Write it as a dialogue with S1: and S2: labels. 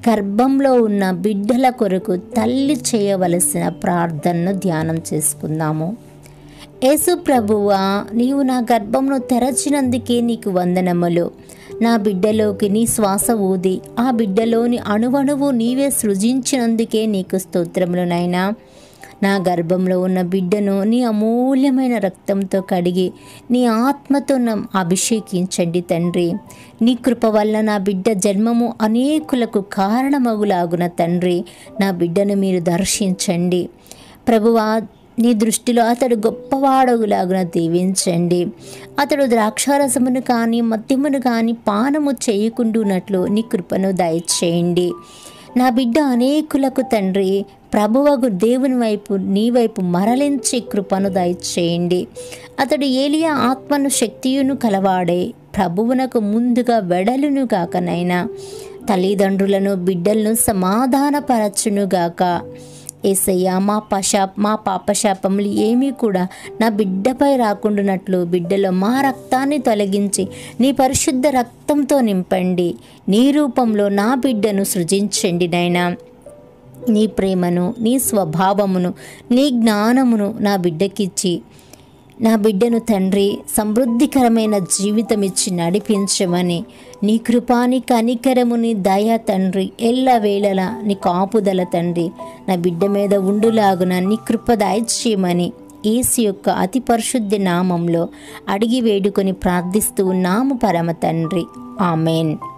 S1: గర్భంలో ఉన్న బిడ్డల కొరకు తల్లి చేయవలసిన ప్రార్థనను ధ్యానం చేసుకుందాము యేసు ప్రభువా నీవు నా గర్భంను తెరచినందుకే నీకు వందనములు నా బిడ్డలోకి నీ శ్వాస ఊది ఆ బిడ్డలోని అణువణువు నీవే సృజించినందుకే నీకు స్తోత్రములు నాయనా నా గర్భంలో ఉన్న బిడ్డను నీ అమూల్యమైన రక్తంతో కడిగి నీ ఆత్మతో నా అభిషేకించండి తండ్రి నీ కృప వల్ల నా బిడ్డ జన్మము అనేకులకు కారణమగులాగున తండ్రి నా బిడ్డను మీరు దర్శించండి ప్రభువా నీ దృష్టిలో అతడు గొప్పవాడగులాగున దీవించండి అతడు ద్రాక్షారసమును కానీ మద్యమును కానీ పానము చేయకుండునట్లు నీ కృపను దయచేయండి నా బిడ్డ అనేకులకు తండ్రి ప్రభువగు దేవుని వైపు నీ వైపు మరలించే కృపను దయచేయండి అతడు ఏలియా ఆత్మను శక్తియును కలవాడే ప్రభువునకు ముందుగా వెడలును గాకనైనా తల్లిదండ్రులను బిడ్డలను సమాధానపరచునుగాక ఏసయ్య మా పశా మా పాపశాపములు ఏమీ కూడా నా బిడ్డపై రాకుండానట్లు బిడ్డలో మా రక్తాన్ని తొలగించి నీ పరిశుద్ధ రక్తంతో నింపండి నీ రూపంలో నా బిడ్డను సృజించండి నైనా నీ ప్రేమను నీ స్వభావమును నీ జ్ఞానమును నా బిడ్డకిచ్చి నా బిడ్డను తండ్రి సమృద్ధికరమైన జీవితం ఇచ్చి నడిపించమని నీ కృపాని కనికరముని దయ తండ్రి ఎల్లవేళలా నీ కాపుదల తండ్రి నా బిడ్డ మీద ఉండులాగున నీ కృప దయచేయమని ఏసు యొక్క అతి పరిశుద్ధ నామంలో అడిగి వేడుకొని ప్రార్థిస్తూ ఉన్నాము పరమ తండ్రి ఆమెన్